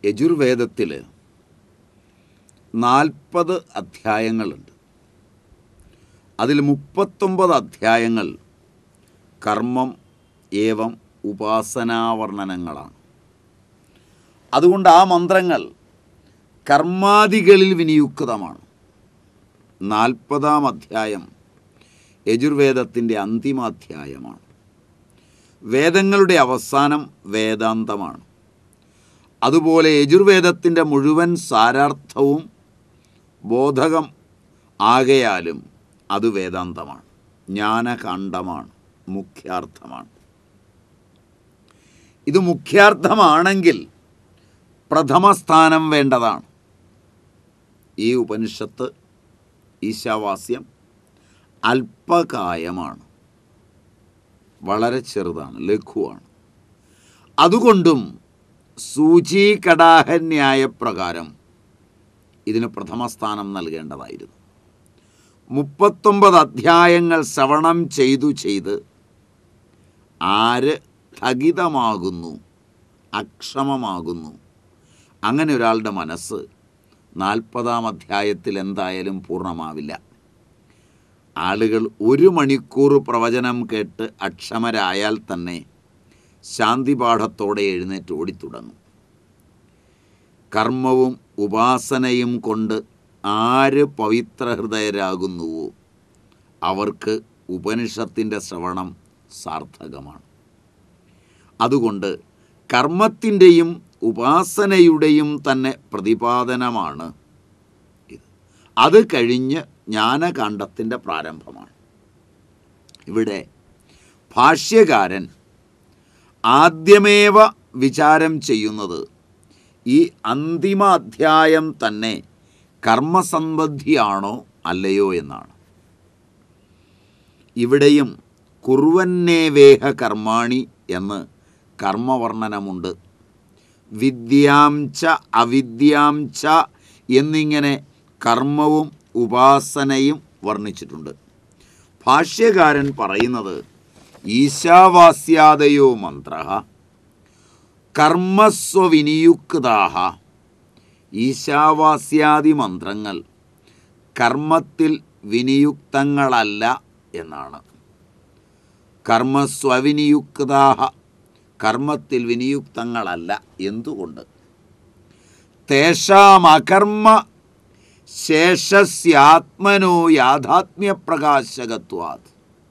യജുർവേദത്തിൽ നാൽപ്പത് അധ്യായങ്ങളുണ്ട് അതിൽ മുപ്പത്തൊമ്പത് അധ്യായങ്ങൾ കർമ്മം ഏവം ഉപാസനാവർണ്ണനങ്ങളാണ് അതുകൊണ്ട് ആ മന്ത്രങ്ങൾ കർമാദികളിൽ വിനിയുക്തമാണ് നാൽപ്പതാം അധ്യായം യജുർവേദത്തിൻ്റെ അന്തിമാധ്യായമാണ് വേദങ്ങളുടെ അവസാനം വേദാന്തമാണ് അതുപോലെ യജുർവേദത്തിൻ്റെ മുഴുവൻ സാരാർത്ഥവും ബോധകം ആകയാലും അത് വേദാന്തമാണ് ജ്ഞാനകാണ്ഡമാണ് മുഖ്യാർത്ഥമാണ് ഇത് മുഖ്യാർത്ഥമാണെങ്കിൽ പ്രഥമസ്ഥാനം വേണ്ടതാണ് ഈ ഉപനിഷത്ത് ഈശാവാസ്യം അല്പകായമാണ് വളരെ ചെറുതാണ് ലഘുവാണ് അതുകൊണ്ടും സൂചി കടാഹന്യായപ്രകാരം ഇതിന് പ്രഥമസ്ഥാനം നൽകേണ്ടതായിരുന്നു മുപ്പത്തൊമ്പത് അധ്യായങ്ങൾ ശ്രവണം ചെയ്തു ചെയ്ത് ആര് സ്ഥഗിതമാകുന്നു അക്ഷമമാകുന്നു അങ്ങനെ ഒരാളുടെ മനസ്സ് നാൽപ്പതാം അധ്യായത്തിൽ എന്തായാലും പൂർണ്ണമാവില്ല ആളുകൾ ഒരു മണിക്കൂർ പ്രവചനം കേട്ട് അക്ഷമരായാൽ തന്നെ ശാന്തിപാഠത്തോടെ എഴുന്നേറ്റ് ഓടിത്തുടങ്ങും കർമ്മവും ഉപാസനയും കൊണ്ട് ആര് പവിത്രഹൃദയരാകുന്നുവോ അവർക്ക് ഉപനിഷത്തിൻ്റെ ശ്രവണം സാർത്ഥകമാണ് അതുകൊണ്ട് കർമ്മത്തിൻ്റെയും ഉപാസനയുടെയും തന്നെ പ്രതിപാദനമാണ് ഇത് അത് കഴിഞ്ഞ് ജ്ഞാനകാണ്ഡത്തിൻ്റെ പ്രാരംഭമാണ് ഇവിടെ ഭാഷ്യകാരൻ ആദ്യമേവ വിചാരം ചെയ്യുന്നത് ഈ അന്തിമ അധ്യായം തന്നെ കർമ്മസംബന്ധിയാണോ അല്ലയോ എന്നാണ് ഇവിടെയും കുറുവന്നേവേഹ കർമാണി എന്ന് കർമ്മവർണ്ണനമുണ്ട് വിദ്യാം ച അവിദ്യാം ച എന്നിങ്ങനെ കർമ്മവും ഉപാസനയും വർണ്ണിച്ചിട്ടുണ്ട് ഭാഷ്യകാരൻ പറയുന്നത് ഈശാവാസ്യാദയോ മന്ത്ര കർമ്മസ്വവിനിയുക്താഹ ഈശാവാസ്യാദി മന്ത്രങ്ങൾ കർമ്മത്തിൽ വിനിയുക്തങ്ങളല്ല എന്നാണ് കർമ്മസ്വവിനിയുക്താഹ കർമ്മത്തിൽ വിനിയുക്തങ്ങളല്ല എന്തുകൊണ്ട് തേഷാം അകർമ്മ ശേഷസ്യാത്മനോ യാഥാത്മ്യപ്രകാശകത്വാത്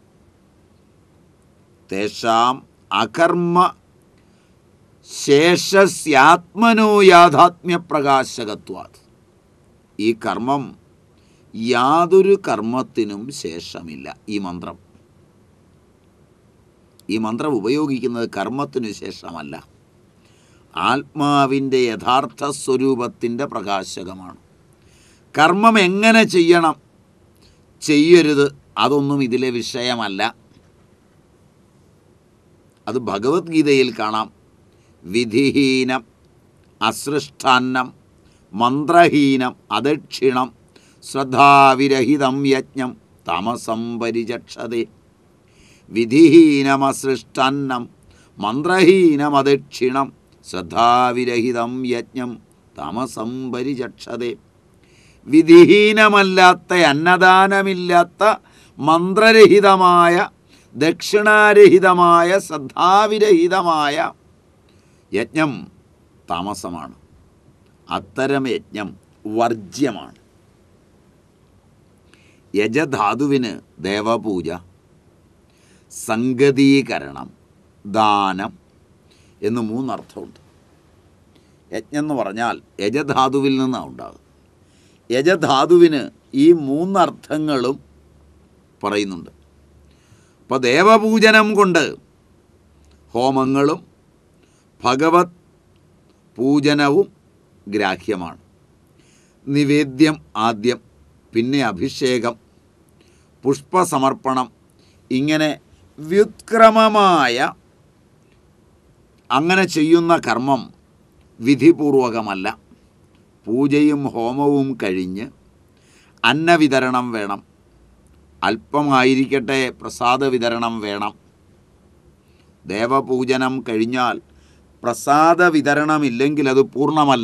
തേഷാം അകർമ്മ ശേഷസ്യാത്മനോ യാഥാത്മ്യപ്രകാശകത്വാത് ഈ കർമ്മം യാതൊരു കർമ്മത്തിനും ശേഷമില്ല ഈ മന്ത്രം ഈ മന്ത്രം ഉപയോഗിക്കുന്നത് കർമ്മത്തിനു ശേഷമല്ല ആത്മാവിൻ്റെ യഥാർത്ഥ സ്വരൂപത്തിൻ്റെ പ്രകാശകമാണ് കർമ്മം എങ്ങനെ ചെയ്യണം ചെയ്യരുത് അതൊന്നും ഇതിലെ വിഷയമല്ല അത് ഭഗവത്ഗീതയിൽ കാണാം വിധിഹീനം അസൃഷ്ടാന്നം മന്ത്രഹീനം അദക്ഷിണം ശ്രദ്ധാവിരഹിതം യജ്ഞം തമസം പരിചക്ഷതേ വിധിഹീനമസൃഷ്ടാന്നം മന്ത്രഹീനമദക്ഷിണം ശ്രദ്ധാവിരഹിതം യജ്ഞം തമസം പരിചക്ഷതേ വിധിഹീനമല്ലാത്ത അന്നദാനമില്ലാത്ത മന്ത്രരഹിതമായ ദക്ഷിണാരഹിതമായ ശ്രദ്ധാവിരഹിതമായ യജ്ഞം താമസമാണ് അത്തരം യജ്ഞം വർജ്യമാണ് യജധാതുവിന് ദേവപൂജ സംഗതീകരണം ദാനം എന്ന് മൂന്നർത്ഥമുണ്ട് യജ്ഞം എന്ന് പറഞ്ഞാൽ യജധാതുവിൽ നിന്നാണ് ഉണ്ടാകുന്നത് യജധാതുവിന് ഈ മൂന്നർത്ഥങ്ങളും പറയുന്നുണ്ട് അപ്പോൾ ദേവപൂജനം കൊണ്ട് ഹോമങ്ങളും ഭഗവത് പൂജനവും ഗ്രാഹ്യമാണ് നിവേദ്യം ആദ്യം പിന്നെ അഭിഷേകം പുഷ്പസമർപ്പണം ഇങ്ങനെ വ്യുത്ക്രമമായ അങ്ങനെ ചെയ്യുന്ന കർമ്മം വിധിപൂർവകമല്ല പൂജയും ഹോമവും കഴിഞ്ഞ് അന്നവിതരണം വേണം അല്പമായിരിക്കട്ടെ പ്രസാദ വിതരണം വേണം ദേവപൂജനം കഴിഞ്ഞാൽ പ്രസാദ വിതരണമില്ലെങ്കിൽ അത് പൂർണ്ണമല്ല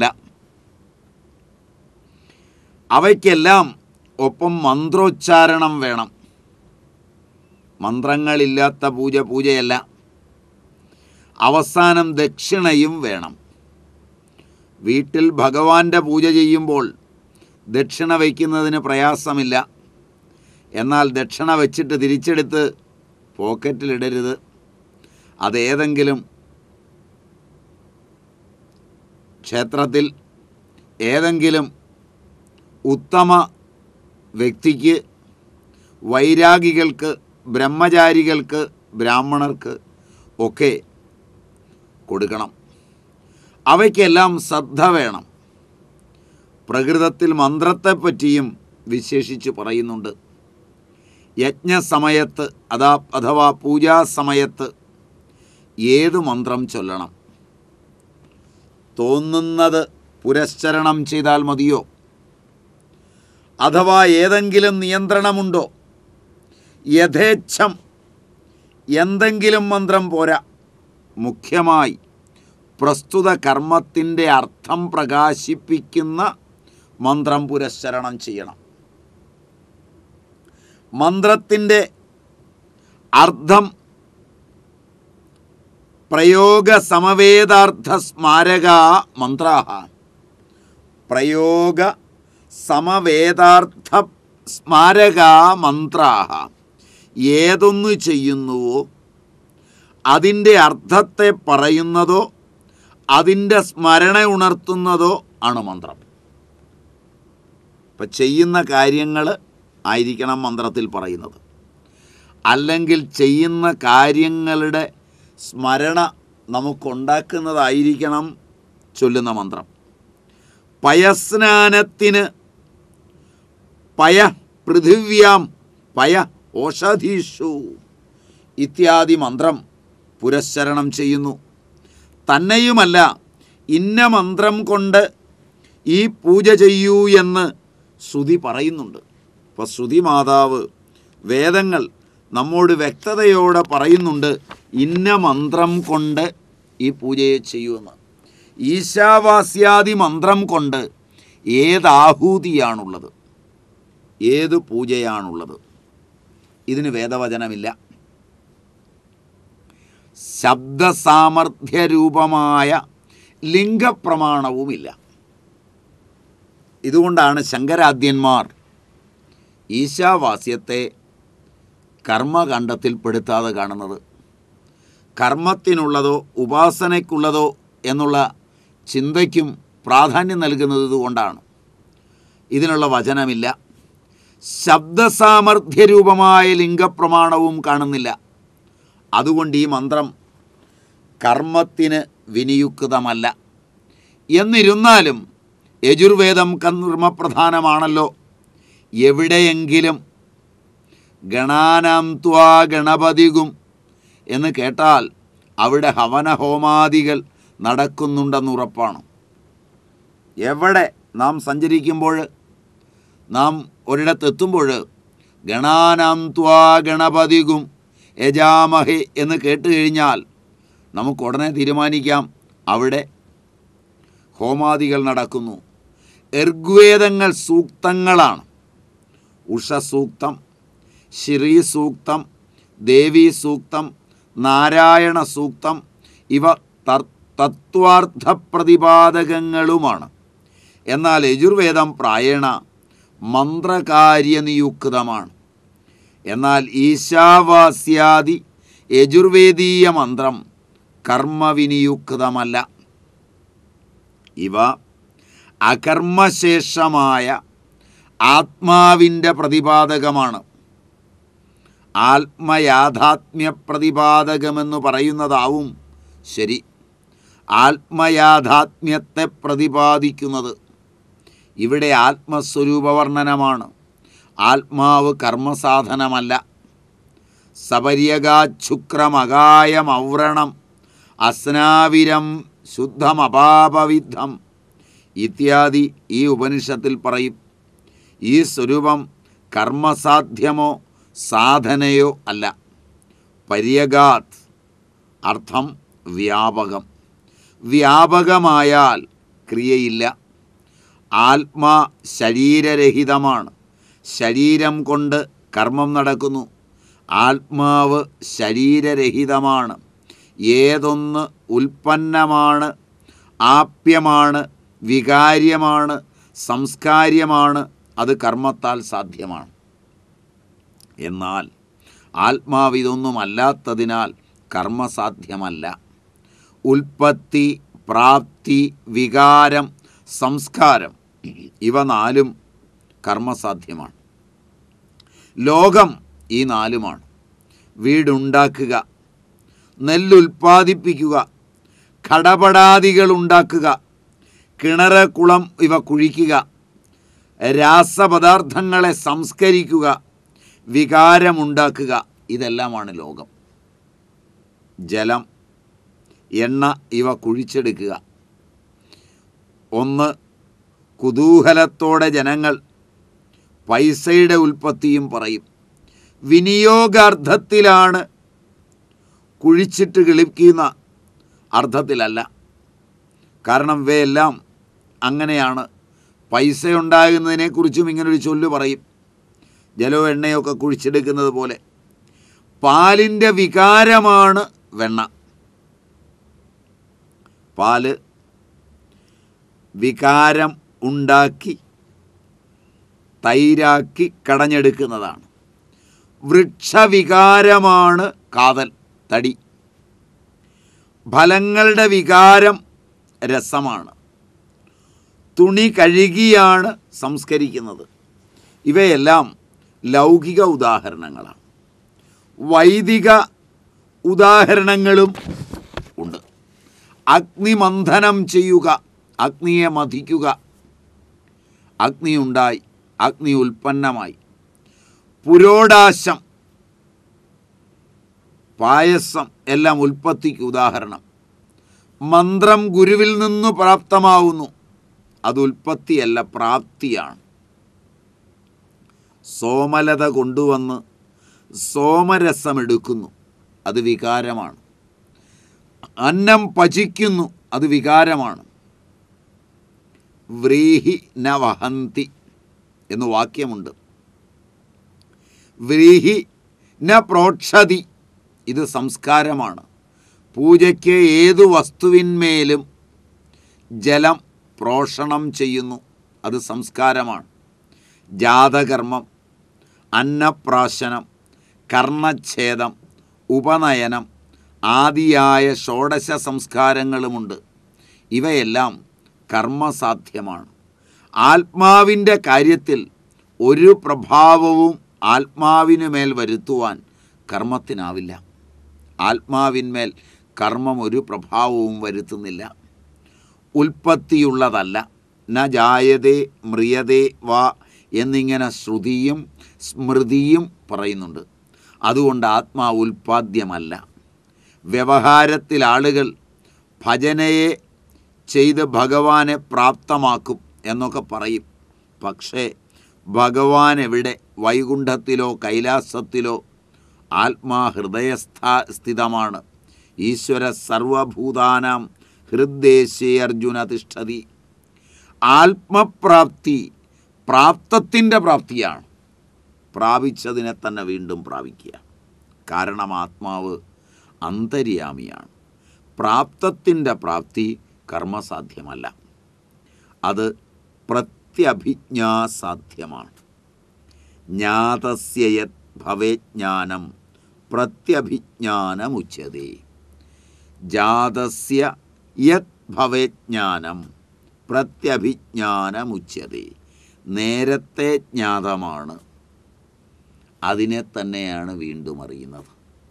അവയ്ക്കെല്ലാം ഒപ്പം മന്ത്രോച്ചാരണം വേണം മന്ത്രങ്ങളില്ലാത്ത പൂജ പൂജയല്ല അവസാനം ദക്ഷിണയും വേണം വീട്ടിൽ ഭഗവാന്റെ പൂജ ചെയ്യുമ്പോൾ ദക്ഷിണ വയ്ക്കുന്നതിന് പ്രയാസമില്ല എന്നാൽ ദക്ഷിണ വെച്ചിട്ട് തിരിച്ചെടുത്ത് പോക്കറ്റിലിടരുത് അതേതെങ്കിലും ക്ഷേത്രത്തിൽ ഏതെങ്കിലും ഉത്തമ വ്യക്തിക്ക് വൈരാഗികൾക്ക് ബ്രഹ്മചാരികൾക്ക് ബ്രാഹ്മണർക്ക് ഒക്കെ കൊടുക്കണം അവയ്ക്കെല്ലാം ശ്രദ്ധ വേണം പ്രകൃതത്തിൽ മന്ത്രത്തെപ്പറ്റിയും വിശേഷിച്ച് പറയുന്നുണ്ട് യജ്ഞസമയത്ത് അതാ അഥവാ പൂജാസമയത്ത് ഏത് മന്ത്രം ചൊല്ലണം തോന്നുന്നത് പുരസ്ചരണം ചെയ്താൽ മതിയോ അഥവാ ഏതെങ്കിലും നിയന്ത്രണമുണ്ടോ യഥേച്ഛം എന്തെങ്കിലും മന്ത്രം പോരാ മുഖ്യമായി പ്രസ്തുത കർമ്മത്തിൻ്റെ അർത്ഥം പ്രകാശിപ്പിക്കുന്ന മന്ത്രം പുരസ്ചരണം ചെയ്യണം മന്ത്രത്തിൻ്റെ അർത്ഥം പ്രയോഗ സമവേദാർത്ഥ സ്മാരക മന്ത്രാഹ പ്രയോഗ സമവേദാർത്ഥ സ്മാരക മന്ത്രാഹ ഏതൊന്നു ചെയ്യുന്നുവോ അതിൻ്റെ അർത്ഥത്തെ പറയുന്നതോ അതിൻ്റെ സ്മരണ ഉണർത്തുന്നതോ ആണ് മന്ത്രം ഇപ്പം ചെയ്യുന്ന കാര്യങ്ങൾ ആയിരിക്കണം മന്ത്രത്തിൽ പറയുന്നത് അല്ലെങ്കിൽ ചെയ്യുന്ന കാര്യങ്ങളുടെ സ്മരണ നമുക്കുണ്ടാക്കുന്നതായിരിക്കണം ചൊല്ലുന്ന മന്ത്രം പയസ്നാനത്തിന് പയ പൃഥിവ്യാം പയ ഓഷധീഷു ഇത്യാദി മന്ത്രം പുരസ്ചരണം ചെയ്യുന്നു തന്നെയുമല്ല ഇന്ന മന്ത്രം കൊണ്ട് ഈ പൂജ ചെയ്യൂ എന്ന് ശ്രുതി പറയുന്നുണ്ട് അപ്പോൾ ശ്രുതി മാതാവ് വേദങ്ങൾ നമ്മോട് വ്യക്തതയോടെ പറയുന്നുണ്ട് ഇന്ന മന്ത്രം കൊണ്ട് ഈ പൂജയെ ചെയ്യുമെന്ന് ഈശാവാസ്യാദി മന്ത്രം കൊണ്ട് ഏതാഹൂതിയാണുള്ളത് ഏത് പൂജയാണുള്ളത് ഇതിന് വേദവചനമില്ല ശബ്ദസാമർഥ്യരൂപമായ ലിംഗപ്രമാണവുമില്ല ഇതുകൊണ്ടാണ് ശങ്കരാദ്യന്മാർ ഈശാവാസ്യത്തെ കർമ്മകണ്ഡത്തിൽപ്പെടുത്താതെ കാണുന്നത് കർമ്മത്തിനുള്ളതോ ഉപാസനയ്ക്കുള്ളതോ എന്നുള്ള ചിന്തയ്ക്കും പ്രാധാന്യം നൽകുന്നത് കൊണ്ടാണ് ഇതിനുള്ള വചനമില്ല ശബ്ദസാമർഥ്യരൂപമായ ലിംഗപ്രമാണവും കാണുന്നില്ല അതുകൊണ്ട് ഈ മന്ത്രം കർമ്മത്തിന് വിനിയുക്തമല്ല എന്നിരുന്നാലും യജുർവേദം കർമ്മപ്രധാനമാണല്ലോ എവിടെയെങ്കിലും ഗണാനാം ത്വാ ഗണപതികും എന്ന് കേട്ടാൽ അവിടെ ഹവനഹോമാദികൾ നടക്കുന്നുണ്ടെന്ന് ഉറപ്പാണ് എവിടെ നാം സഞ്ചരിക്കുമ്പോൾ നാം ഒരിടത്തെത്തുമ്പോൾ ഗണാനാം ത്വാ ഗണപതികും യജാമഹേ എന്ന് കേട്ട് കഴിഞ്ഞാൽ നമുക്ക് ഉടനെ തീരുമാനിക്കാം അവിടെ ഹോമാദികൾ നടക്കുന്നു ഋഗ്വേദങ്ങൾ സൂക്തങ്ങളാണ് ഉഷസൂക്തം ശ്രീ സൂക്തം ദേവി സൂക്തം നാരായണ സൂക്തം ഇവ തർ- തത്വാർത്ഥ പ്രതിപാദകങ്ങളുമാണ് എന്നാൽ യജുർവേദം പ്രായണ മന്ത്രകാര്യനിയുക്തമാണ് എന്നാൽ ഈശാവാസ്യാദി യജുർവേദീയ മന്ത്രം കർമ്മവിനിയുക്തമല്ല ഇവ അകർമ്മശേഷമായ ആത്മാവിൻ്റെ പ്രതിപാദകമാണ് ആത്മയാഥാത്മ്യ പ്രതിപാദകമെന്ന് പറയുന്നതാവും ശരി ആത്മയാഥാത്മ്യത്തെ പ്രതിപാദിക്കുന്നത് ഇവിടെ ആത്മസ്വരൂപവർണ്ണനമാണ് ആത്മാവ് കർമ്മസാധനമല്ല സപര്യകാച്ഛുക്രമകായമൗരണം അസ്നാവിരം ശുദ്ധമപാപവിദ്ധം ഇത്യാദി ഈ ഉപനിഷത്തിൽ പറയും ഈ സ്വരൂപം കർമ്മസാധ്യമോ സാധനയോ അല്ല പര്യഗാത് അർത്ഥം വ്യാപകം വ്യാപകമായാൽ ക്രിയയില്ല ആത്മാ ശരീരരഹിതമാണ് ശരീരം കൊണ്ട് കർമ്മം നടക്കുന്നു ആത്മാവ് ശരീരരഹിതമാണ് ഏതൊന്ന് ഉൽപ്പന്നമാണ് ആപ്യമാണ് വികാര്യമാണ് സംസ്കാര്യമാണ് അത് കർമ്മത്താൽ സാധ്യമാണ് എന്നാൽ ആത്മാവ് ഇതൊന്നുമല്ലാത്തതിനാൽ കർമ്മസാധ്യമല്ല ഉൽപ്പത്തി പ്രാപ്തി വികാരം സംസ്കാരം ഇവ നാലും കർമ്മസാധ്യമാണ് ലോകം ഈ നാലുമാണ് വീടുണ്ടാക്കുക നെല്ലുൽപ്പാദിപ്പിക്കുക ഘടപടാദികൾ ഉണ്ടാക്കുക കിണറ് കുളം ഇവ കുഴിക്കുക രാസപദാർത്ഥങ്ങളെ സംസ്കരിക്കുക വികാരമുണ്ടാക്കുക ഇതെല്ലാമാണ് ലോകം ജലം എണ്ണ ഇവ കുഴിച്ചെടുക്കുക ഒന്ന് കുതൂഹലത്തോടെ ജനങ്ങൾ പൈസയുടെ ഉൽപ്പത്തിയും പറയും വിനിയോഗാർത്ഥത്തിലാണ് കുഴിച്ചിട്ട് കിളിക്കുന്ന അർത്ഥത്തിലല്ല കാരണം ഇവയെല്ലാം അങ്ങനെയാണ് പൈസ ഉണ്ടാകുന്നതിനെക്കുറിച്ചും ഇങ്ങനൊരു ചൊല്ല് പറയും ജലവും എണ്ണയൊക്കെ കുഴിച്ചെടുക്കുന്നത് പോലെ പാലിൻ്റെ വികാരമാണ് വെണ്ണ പാല് വികാരം ഉണ്ടാക്കി തൈരാക്കി കടഞ്ഞെടുക്കുന്നതാണ് വൃക്ഷവികാരമാണ് കാതൽ തടി ഫലങ്ങളുടെ വികാരം രസമാണ് തുണി കഴുകിയാണ് സംസ്കരിക്കുന്നത് ഇവയെല്ലാം ലൗകിക ഉദാഹരണങ്ങളാണ് വൈദിക ഉദാഹരണങ്ങളും ഉണ്ട് അഗ്നിമന്ഥനം ചെയ്യുക അഗ്നിയെ മഥിക്കുക അഗ്നിയുണ്ടായി അഗ്നി ഉൽപ്പന്നമായി പുരോടാശം പായസം എല്ലാം ഉൽപ്പത്തിക്ക് ഉദാഹരണം മന്ത്രം ഗുരുവിൽ നിന്നു പ്രാപ്തമാവുന്നു അത് ഉൽപ്പത്തിയല്ല പ്രാപ്തിയാണ് സോമലത കൊണ്ടുവന്ന് സോമരസമെടുക്കുന്നു അത് വികാരമാണ് അന്നം പചിക്കുന്നു അത് വികാരമാണ് വ്രീഹി ന വഹന്തി എന്ന് വാക്യമുണ്ട് വ്രീഹി ന പ്രോക്ഷതി ഇത് സംസ്കാരമാണ് പൂജയ്ക്ക് ഏതു വസ്തുവിന്മേലും ജലം പ്രോഷണം ചെയ്യുന്നു അത് സംസ്കാരമാണ് ജാതകർമ്മം അന്നപ്രാശനം കർണച്ഛേദം ഉപനയനം ആദിയായ ഷോഡശ സംസ്കാരങ്ങളുമുണ്ട് ഇവയെല്ലാം കർമ്മസാധ്യമാണ് ആത്മാവിൻ്റെ കാര്യത്തിൽ ഒരു പ്രഭാവവും ആത്മാവിനുമേൽ വരുത്തുവാൻ കർമ്മത്തിനാവില്ല ആത്മാവിന്മേൽ കർമ്മം ഒരു പ്രഭാവവും വരുത്തുന്നില്ല ഉൽപ്പത്തിയുള്ളതല്ല ന ജായതേ മ്രിയതേ വാ എന്നിങ്ങനെ ശ്രുതിയും സ്മൃതിയും പറയുന്നുണ്ട് അതുകൊണ്ട് ആത്മാ ഉൽപ്പാദ്യമല്ല വ്യവഹാരത്തിൽ ആളുകൾ ഭജനയെ ചെയ്ത് ഭഗവാനെ പ്രാപ്തമാക്കും എന്നൊക്കെ പറയും പക്ഷേ ഭഗവാൻ എവിടെ വൈകുണ്ഠത്തിലോ കൈലാസത്തിലോ ആത്മാ ഹൃദയസ്ഥാ സ്ഥിതമാണ് ഈശ്വര സർവഭൂതാനാം ഹൃദ്ദേശേ അർജുന തിഷ്ഠതി ആത്മപ്രാപ്തി പ്രാപ്തത്തിൻ്റെ പ്രാപ്തിയാണ് പ്രാപിച്ചതിനെ തന്നെ വീണ്ടും പ്രാപിക്കുക കാരണം ആത്മാവ് അന്തര്യാമിയാണ് പ്രാപ്തത്തിൻ്റെ പ്രാപ്തി കർമ്മസാധ്യമല്ല അത് പ്രത്യഭിജ്ഞാസാധ്യമാണ് ജ്ഞാതസ്യ യത് ഭവേജ്ഞാനം പ്രത്യഭിജ്ഞാനമുച്യതേ ജാതസ്യ യത് ഭവേജ്ഞാനം പ്രത്യഭിജ്ഞാനമുച്യതേ നേരത്തെ ജ്ഞാതമാണ് അതിനെ തന്നെയാണ് വീണ്ടും അറിയുന്നത്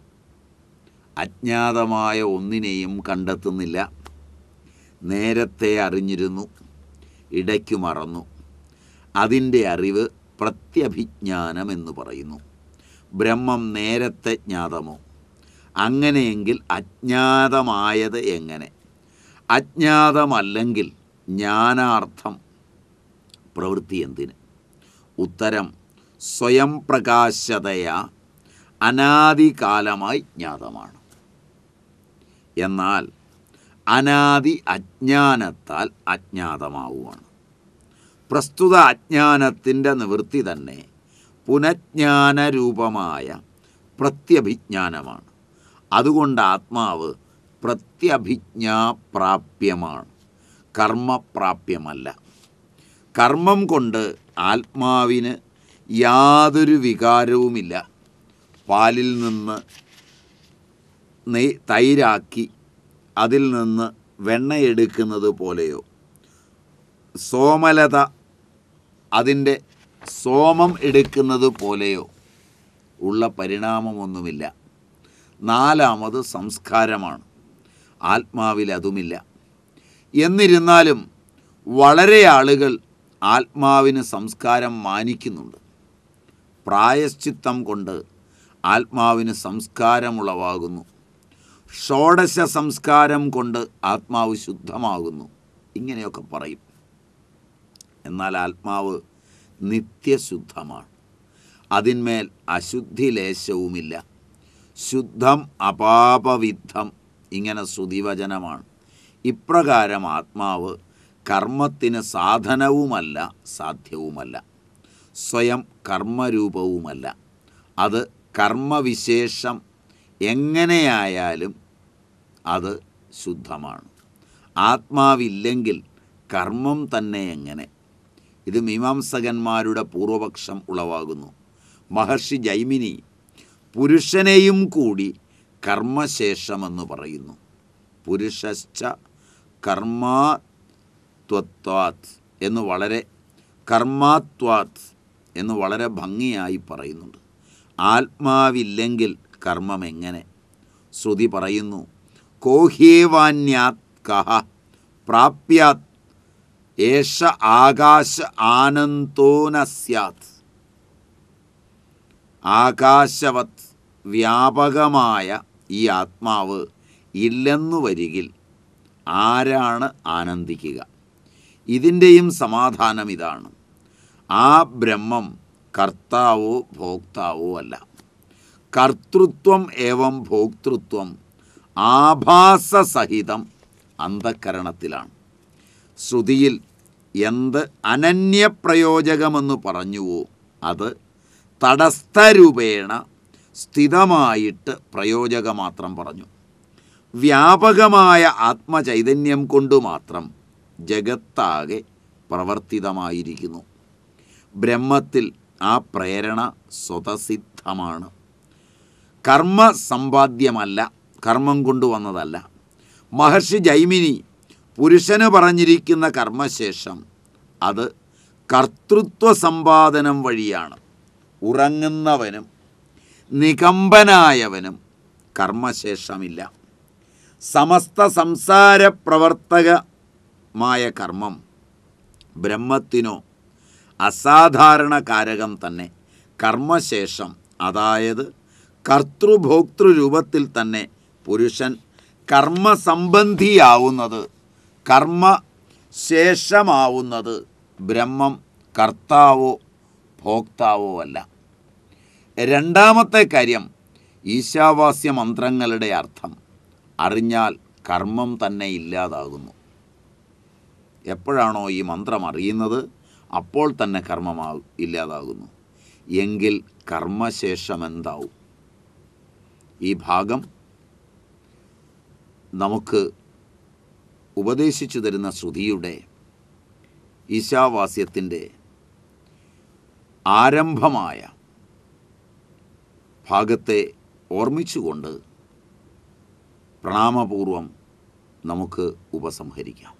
അജ്ഞാതമായ ഒന്നിനെയും കണ്ടെത്തുന്നില്ല നേരത്തെ അറിഞ്ഞിരുന്നു ഇടയ്ക്കു മറന്നു അതിൻ്റെ അറിവ് പ്രത്യഭിജ്ഞാനം എന്ന് പറയുന്നു ബ്രഹ്മം നേരത്തെ ജ്ഞാതമോ അങ്ങനെയെങ്കിൽ അജ്ഞാതമായത് എങ്ങനെ അജ്ഞാതമല്ലെങ്കിൽ ജ്ഞാനാർത്ഥം പ്രവൃത്തി എന്തിന് ഉത്തരം സ്വയം പ്രകാശതയ അനാദികാലമായി ജ്ഞാതമാണ് എന്നാൽ അനാദി അജ്ഞാനത്താൽ അജ്ഞാതമാവുകയാണ് പ്രസ്തുത അജ്ഞാനത്തിൻ്റെ നിവൃത്തി തന്നെ പുനജ്ഞാനരൂപമായ പ്രത്യഭിജ്ഞാനമാണ് അതുകൊണ്ട് ആത്മാവ് പ്രത്യഭിജ്ഞാപ്രാപ്യമാണ് കർമ്മപ്രാപ്യമല്ല കർമ്മം കൊണ്ട് ആത്മാവിന് യാതൊരു വികാരവുമില്ല പാലിൽ നിന്ന് നെയ് തൈരാക്കി അതിൽ നിന്ന് വെണ്ണയെടുക്കുന്നത് പോലെയോ സോമലത അതിൻ്റെ സോമം എടുക്കുന്നത് പോലെയോ ഉള്ള പരിണാമമൊന്നുമില്ല നാലാമത് സംസ്കാരമാണ് ആത്മാവിൽ അതുമില്ല എന്നിരുന്നാലും വളരെ ആളുകൾ ആത്മാവിന് സംസ്കാരം മാനിക്കുന്നുണ്ട് പ്രായശ്ചിത്തം കൊണ്ട് ആത്മാവിന് സംസ്കാരമുളവാകുന്നു ഷോഡശ സംസ്കാരം കൊണ്ട് ആത്മാവ് ശുദ്ധമാകുന്നു ഇങ്ങനെയൊക്കെ പറയും എന്നാൽ ആത്മാവ് നിത്യശുദ്ധമാണ് അതിന്മേൽ അശുദ്ധി ലേശവുമില്ല ശുദ്ധം അപാപവിദ്ധം ഇങ്ങനെ ശ്രുതിവചനമാണ് ഇപ്രകാരം ആത്മാവ് കർമ്മത്തിന് സാധനവുമല്ല സാധ്യവുമല്ല സ്വയം കർമ്മരൂപവുമല്ല അത് കർമ്മവിശേഷം എങ്ങനെയായാലും അത് ശുദ്ധമാണ് ആത്മാവില്ലെങ്കിൽ കർമ്മം തന്നെ എങ്ങനെ ഇത് മീമാംസകന്മാരുടെ പൂർവപക്ഷം ഉളവാകുന്നു മഹർഷി ജൈമിനി പുരുഷനെയും കൂടി കർമ്മശേഷമെന്ന് പറയുന്നു പുരുഷശ്ച കർമാത്വത്വാത് എന്ന് വളരെ കർമാത്വാത് എന്ന് വളരെ ഭംഗിയായി പറയുന്നുണ്ട് ആത്മാവില്ലെങ്കിൽ കർമ്മം എങ്ങനെ ശ്രുതി പറയുന്നു കോഹ്യേവാന്യാത് കഹ പ്രാപ്യാത് ഏഷ ആകാശ ആനന്ദോന സ്യാത് ആകാശവത് വ്യാപകമായ ഈ ആത്മാവ് ഇല്ലെന്നു വരികിൽ ആരാണ് ആനന്ദിക്കുക ഇതിൻ്റെയും സമാധാനം ഇതാണ് ആ ബ്രഹ്മം കർത്താവോ ഭോക്താവോ അല്ല കർത്തൃത്വം ഏവം ഭോക്തൃത്വം ആഭാസസഹിതം അന്ധക്കരണത്തിലാണ് ശ്രുതിയിൽ എന്ത് അനന്യപ്രയോജകമെന്ന് പറഞ്ഞുവോ അത് തടസ്ഥരൂപേണ സ്ഥിതമായിട്ട് പ്രയോജകമാത്രം പറഞ്ഞു വ്യാപകമായ ആത്മചൈതന്യം കൊണ്ടു മാത്രം ജഗത്താകെ പ്രവർത്തിതമായിരിക്കുന്നു ബ്രഹ്മത്തിൽ ആ പ്രേരണ സ്വതസിദ്ധമാണ് കർമ്മ സമ്പാദ്യമല്ല കർമ്മം കൊണ്ടുവന്നതല്ല മഹർഷി ജൈമിനി പുരുഷന് പറഞ്ഞിരിക്കുന്ന കർമ്മശേഷം അത് കർത്തൃത്വ സമ്പാദനം വഴിയാണ് ഉറങ്ങുന്നവനും നികമ്പനായവനും കർമ്മശേഷമില്ല സമസ്ത സംസാര പ്രവർത്തകമായ കർമ്മം ബ്രഹ്മത്തിനോ അസാധാരണ കാരകം തന്നെ കർമ്മശേഷം അതായത് കർത്തൃഭോക്തൃ രൂപത്തിൽ തന്നെ പുരുഷൻ കർമ്മസംബന്ധിയാവുന്നത് കർമ്മ ശേഷമാവുന്നത് ബ്രഹ്മം കർത്താവോ ഭോക്താവോ അല്ല രണ്ടാമത്തെ കാര്യം ഈശാവാസ്യ മന്ത്രങ്ങളുടെ അർത്ഥം അറിഞ്ഞാൽ കർമ്മം തന്നെ ഇല്ലാതാകുന്നു എപ്പോഴാണോ ഈ മന്ത്രം അറിയുന്നത് അപ്പോൾ തന്നെ കർമ്മമാ ഇല്ലാതാകുന്നു എങ്കിൽ കർമ്മശേഷം എന്താവും ഈ ഭാഗം നമുക്ക് ഉപദേശിച്ചു തരുന്ന ശ്രുതിയുടെ ഈശാവാസ്യത്തിൻ്റെ ആരംഭമായ ഭാഗത്തെ ഓർമ്മിച്ചുകൊണ്ട് പ്രണാമപൂർവം നമുക്ക് ഉപസംഹരിക്കാം